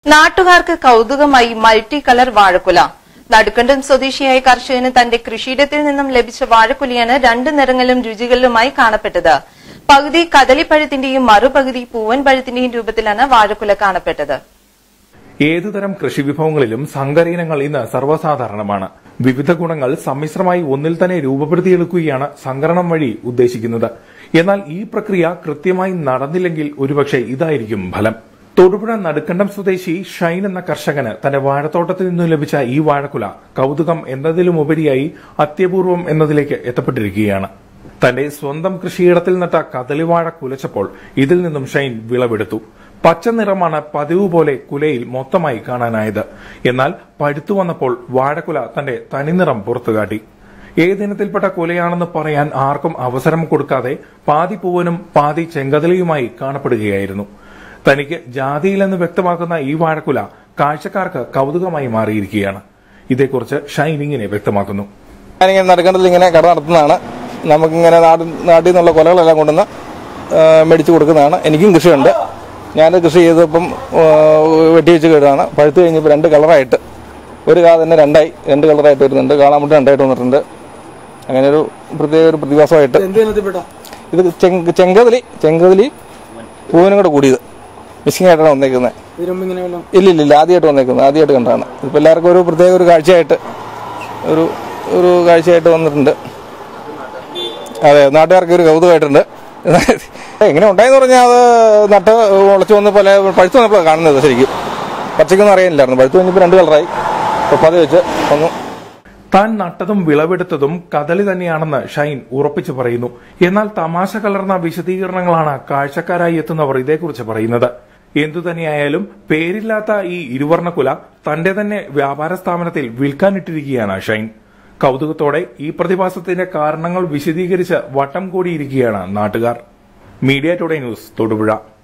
നാട്ടുകാർക്ക് കൗതുകമായി multi colour വാഴക്കുല നടുക്കണ്ടം സ്വദേശിയായ കർഷകന് തന്റെ കൃഷിയിടത്തിൽ നിന്നും ലഭിച്ച വാഴക്കുലയാണ് രണ്ട് നിറങ്ങളിലും രുചികളിലുമായി കാണപ്പെട്ടത് പകുതി കദളിപ്പഴത്തിന്റെയും മറുപകുതി പൂവൻ പഴത്തിന്റെയും രൂപത്തിലാണ് വാഴക്കുല കാണപ്പെട്ടത് ഏതുതരം കൃഷിവിഭവങ്ങളിലും സങ്കരയിനങ്ങൾ ഇന്ന് സർവ്വസാധാരണമാണ് വിവിധ ഗുണങ്ങൾ സമ്മിശ്രമായി ഒന്നിൽ തന്നെ രൂപപ്പെടുത്തിയെടുക്കുകയാണ് സംകരണം വഴി ഉദ്ദേശിക്കുന്നത് എന്നാൽ ഈ പ്രക്രിയ കൃത്യമായി നടന്നില്ലെങ്കിൽ ഒരുപക്ഷെ ഇതായിരിക്കും ഫലം തൊടുപുഴ നടുക്കണ്ടം സ്വദേശി ഷൈൻ എന്ന കർഷകന് തന്റെ വാഴത്തോട്ടത്തിൽ നിന്നും ലഭിച്ച ഈ വാഴക്കുല കൗതുകം എന്നതിലുമുപരിയായി അത്യപൂർവം എന്നതിലേക്ക് എത്തപ്പെട്ടിരിക്കുകയാണ് തന്റെ സ്വന്തം കൃഷിയിടത്തിൽ നട്ട കദളിവാഴ കുലച്ചപ്പോൾ ഇതിൽ നിന്നും ഷൈൻ വിളവെടുത്തു പച്ച നിറമാണ് പതിവ് പോലെ കുലയിൽ മൊത്തമായി കാണാനായത് എന്നാൽ പഴുത്തു വന്നപ്പോൾ വാഴക്കുല തന്റെ തനിനിറം പുറത്തുകാട്ടി ഏതിനത്തിൽപ്പെട്ട കുലയാണെന്ന് പറയാൻ ആർക്കും അവസരം കൊടുക്കാതെ പാതി പൂവനും പാതി ചെങ്കതലയുമായി കാണപ്പെടുകയായിരുന്നു തനിക്ക് ജാതിയിലെന്ന് വ്യക്തമാക്കുന്ന ഈ വാഴക്കുല കാഴ്ചക്കാർക്ക് കൗതുകമായി മാറിയിരിക്കുകയാണ് ഇതേക്കുറിച്ച് ഷൈൻ ഇങ്ങനെ വ്യക്തമാക്കുന്നു ഞാനിങ്ങനെ നടുക്കണ്ടത്തിൽ ഇങ്ങനെ കട നടത്തുന്നതാണ് നമുക്കിങ്ങനെ നാട് നാട്ടിൽ നിന്നുള്ള കൊലകളെല്ലാം കൊണ്ടുവന്ന് ആ, മേടിച്ച് കൊടുക്കുന്നതാണ് എനിക്കും കൃഷിയുണ്ട് ഞാൻ കൃഷി ചെയ്തപ്പം ആ, വെട്ടി വെച്ച് കേട്ടതാണ് പഴുത്ത് കഴിഞ്ഞപ്പോൾ രണ്ട് കളറായിട്ട് ഒരു കാ തന്നെ രണ്ടായി രണ്ട് കളറായിട്ട് വരുന്നുണ്ട് കാണാൻ രണ്ടായിട്ട് വന്നിട്ടുണ്ട് അങ്ങനെ ഒരു പ്രത്യേക ഒരു പ്രതിഭാസമായിട്ട് ഇത് ചെങ്ക- ചെങ്കതലി ചെങ്കതലി പൂവിനും കൂടെ കൂടിയത് മിസ്സിംഗ് ആയിട്ടാണ് വന്നേക്കുന്നത് ഇല്ല ഇല്ല ഇല്ല ആദ്യമായിട്ട് വന്നേക്കുന്നത് ആദ്യമായിട്ട് കണ്ടാണ് ഇതിപ്പോൾ എല്ലാവർക്കും ഒരു പ്രത്യേക ഒരു കാഴ്ചയായിട്ട് ഒരു ഒരു കാഴ്ചയായിട്ട് വന്നിട്ടുണ്ട് അതെ നാട്ടുകാർക്ക് ഒരു കൗതുകമായിട്ടുണ്ട് എങ്ങനെ ഉണ്ടായെന്ന് പറഞ്ഞാൽ അത് നട്ട് മുളച്ച് വന്ന് പോലെ പഴുത്ത് വന്നപ്പോൾ കാണുന്നത് ശരിക്കും പച്ചയ്ക്കൊന്നും അറിയാനില്ലായിരുന്നു പഴുത്ത് കഴിഞ്ഞപ്പോൾ രണ്ട് കളറായി പതി വെച്ച് വന്നു താൻ നട്ടതും വിളവെടുത്തതും കദളി തന്നെയാണെന്ന് ഷൈൻ ഉറപ്പിച്ചു പറയുന്നു എന്നാൽ തമാശ കലർന്ന വിശദീകരണങ്ങളാണ് കാഴ്ചക്കാരായി എത്തുന്നവർ ഇതേക്കുറിച്ച് പറയുന്നത് എന്തുതന്നെയായാലും പേരില്ലാത്ത ഈ ഇരുവർണക്കുല തന്റെ തന്നെ വ്യാപാര സ്ഥാപനത്തിൽ വിൽക്കാനിട്ടിരിക്കുകയാണ് ഷൈൻ കൗതുകത്തോടെ ഈ പ്രതിഭാസത്തിന്റെ കാരണങ്ങൾ വിശദീകരിച്ച് വട്ടം കൂടിയിരിക്കുകയാണ് നാട്ടുകാർ മീഡിയ ടുഡേ ന്യൂസ് തൊടുപുഴ